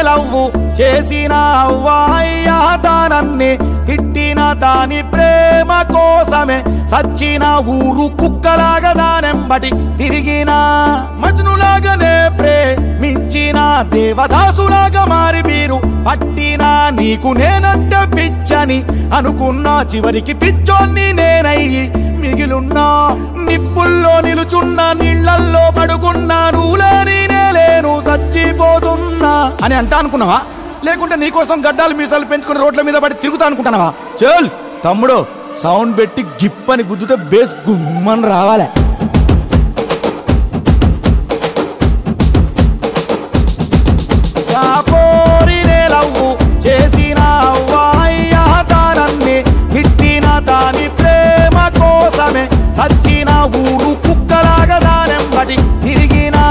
Love చేసిన అవ్వాయ్యా దానన్ని తిట్టిన దాని ప్రేమ కోసమే సచ్చిన ఊరు కుక్కలాగా దానెంబటి తిరిగిన మజ్నులాగానే ప్రేమించిన దేవదాసులాగా మారి మీరు పట్టినా నీకు నేనంటే పిచ్చని అనుకున్నా చివరికి పిచ్చోన్ని నేనయ్యి మిగిలున్నా నిప్పుల్లో నిలుచున్న నీళ్ళల్లో పడుకున్నా నువ్వు లేని నేలేను చచ్చిపోతున్నా అని అంటా అనుకున్నావా లేకుంటే నీకోసం గడ్డాలు మీసాలు పెంచుకుని రోడ్ల మీద పడి తిరుగుతా అనుకుంటున్నావా చల్ తమ్ముడు సౌండ్ పెట్టి గిప్పని గుద్దుతే బేస్ గుమ్మని రావాలే ఆ పోరినే లవ్వు చేసిన అవ్వాయ్యా దానన్ని తిట్టిన దాని ప్రేమ కోసమే సచ్చిన ఊరు కుక్కలాగా దానెంబటి తిరిగినా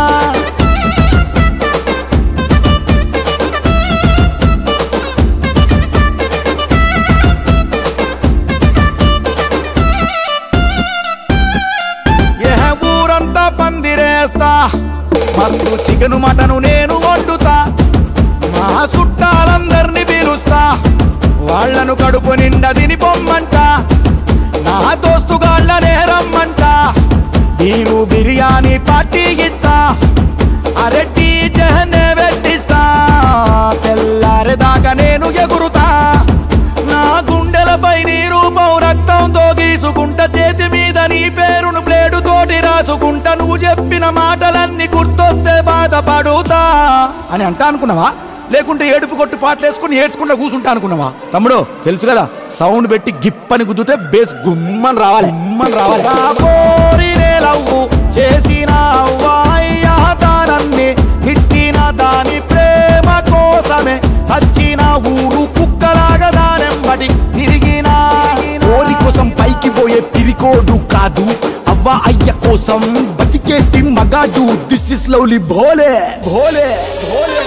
ఏ ఊరంతా పందిరేస్తా మస్తు చికెను మటను నేను వండుతా మా చుట్టాలందరినీ పిలుస్తా వాళ్ళను కడుపు నిండా తిని పొమ్మంట నా దోస్తుగాళ్ళనే రమ్మంట నేను బిర్యానీ పార్టీ ఇస్తా అరెడ్డి జహనే పెట్టిస్తా తెల్లారేదాకా నేను ఎగురుతా నా గుండెలపై నీ రూపం రక్తంతో గీసుకుంటా చేతి మీద నీ పేరును బ్లేడు తోటి రాసుకుంటా నువ్వు చెప్పిన మాటలన్నీ గుర్తొస్తే బాధపడుతా అని అంటా అనుకున్నావా లేకుంటే ఏడుపు కొట్టు పాటలేసుకుని ఏడ్చుకుంటా కూర్చుంటా అనుకున్నావా తమ్ముడు తెలుసు కదా సౌండ్ పెట్టి గిప్పని గుద్దుతే బేస్ గుమ్మని రావాలి గుమ్మని రావాలి ఆ పోరినే లవ్వు చేసిన అవ్వాయ్యా దానన్ని తిట్టిన దాని ప్రేమ కోసమే సచ్చిన ఊరు కుక్కలాగా దానెంబటి తిరిగినా ఓరి కోసం పైకి పోయే పిరికోడు కాదు అవ్వ అయ్య కోసం బతికేటి మగాడు this is lovely Bhole Bhole Bhole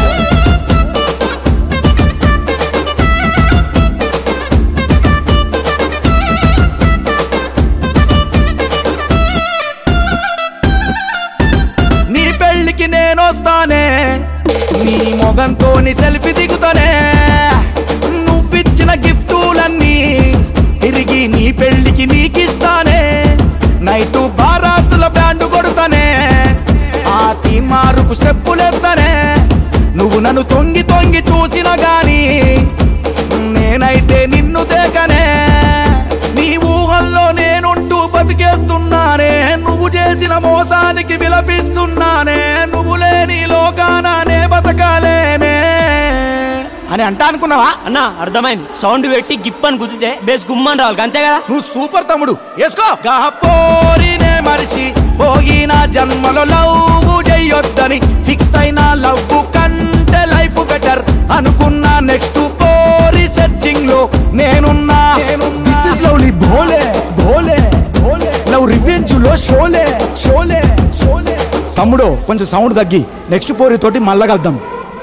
నీ పెళ్ళికి నేనొస్తానే నీ మొగంతో నీ సెల్ఫీ దిగుతానే నువ్విచ్చిన గిఫ్టులన్నీ తిరిగి నీ పెళ్ళికి నీకిస్తానే నైటు బారాతుల బ్యాండ్ కొడతానే ఆ తీమారుకు స్టెప్పులెత్తానే నువ్వు నన్ను తొంగి తొంగి చూసిన గాని నేనైతే నిన్ను దేకనే నీ ఊహల్లో నేనుంటూ బతికేస్తున్నానే నువ్వు చేసిన మోసానికి విలపిస్తున్నానే నువ్వు లేని లోకానానే బతకాలేనే అని అంటా అనుకున్నావా అన్న అర్థమైంది సౌండ్ పెట్టి గిప్ అని గుద్దితే బేస్ గుమ్మని రావాలి అంతే కదా నువ్వు సూపర్ తమ్ముడు వేసుకో పోరినే మరిచి పోయిన జన్మలో లవ్ చెయ్యొద్దని ఫిక్స్ అయిన లవ్ కంటే లైఫ్ బెటర్ అనుకున్నా నెక్స్ట్ పోరి సెర్చింగ్ లో నేనున్నా this is lovely Bhole Bhole Bhole love revenge లో షోలే షోలే షోలే తమ్ముడు కొంచెం సౌండ్ తగ్గి నెక్స్ట్ పోరి తోటి మళ్ళా కలుద్దాం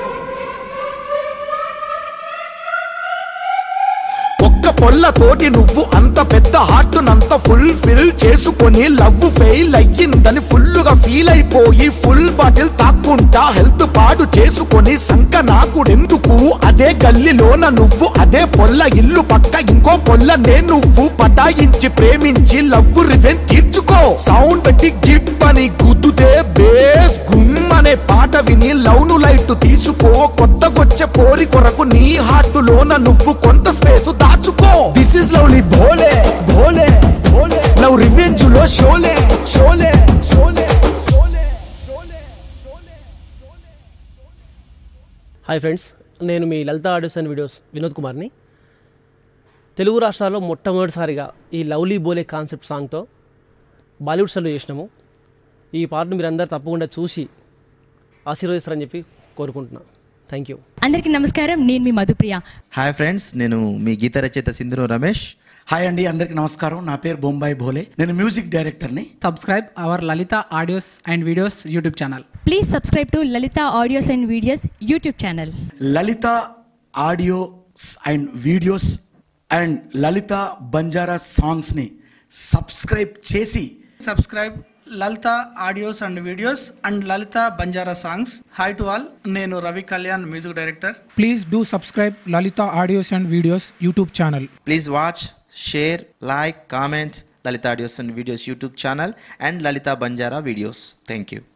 ఒక్క పొల్లతోటి నువ్వు అంత పెద్ద హార్ట్ నంత ఫుల్ ఫిల్ చేసుకొని లవ్ ఫెయిల్ అయ్యిందని ఫుల్ గా ఫీల్ అయిపోయి ఫుల్ బాటిల్ తాక్కుంటా హెల్త్ పాడు చేసుకొని సంక నాకుడెందుకు అదే గల్లీలోన నువ్వు అదే పొల్ల ఇల్లు పక్క ఇంకో పొల్ల నేను నువ్వు పటాయించి ప్రేమించి లవ్ రివెన్ తీర్చుకో సౌండ్ పెట్టి గిప్ అని గుద్దుతే బేస్ గుమ్ అనే పాట విని లౌను లైట్ తీసుకో కొత్తగొచ్చే పోరి కొరకు నీ హార్ట్ లోన నువ్వు కొంత స్పేస్ దాచుకో this is lovely Bhole Bhole Bhole love revenge లో షోలే షోలే షోలే షోలే హాయ్ ఫ్రెండ్స్ నేను మీ Lalitha audios and videos Vinod కుమార్ని తెలుగు రాష్ట్రాల్లో మొట్టమొదటిసారిగా ఈ లవ్లీ బోలే కాన్సెప్ట్ సాంగ్తో బాలీవుడ్ స్టైల్లో చేసినాము ఈ పాటను మీరందరూ తప్పకుండా చూసి ఆశీర్వదిస్తారని చెప్పి కోరుకుంటున్నాను థ్యాంక్ యూ అందరికీ నమస్కారం నేను మీ మధుప్రియ హాయ్ ఫ్రెండ్స్ నేను మీ గీత రచయిత సింధురు రమేష్ హాయ్ అండి అందరికి నమస్కారం నా పేరు బొంబాయి భోలే నేను మ్యూజిక్ డైరెక్టర్ని subscribe our Lalita audios and videos YouTube channel. Please subscribe to Lalitha audios and videos YouTube channel Lalitha audios and videos and Lalitha Banjara సాంగ్స్ని సబ్స్క్రైబ్ చేసి Subscribe Lalitha audios and videos and Lalitha Banjara songs hi to all నేను Ravi Kalyan music director Please do subscribe Lalita Audios and Videos YouTube channel. Please watch share like comment Lalitha audios and videos YouTube channel and Lalitha Banjara videos thank you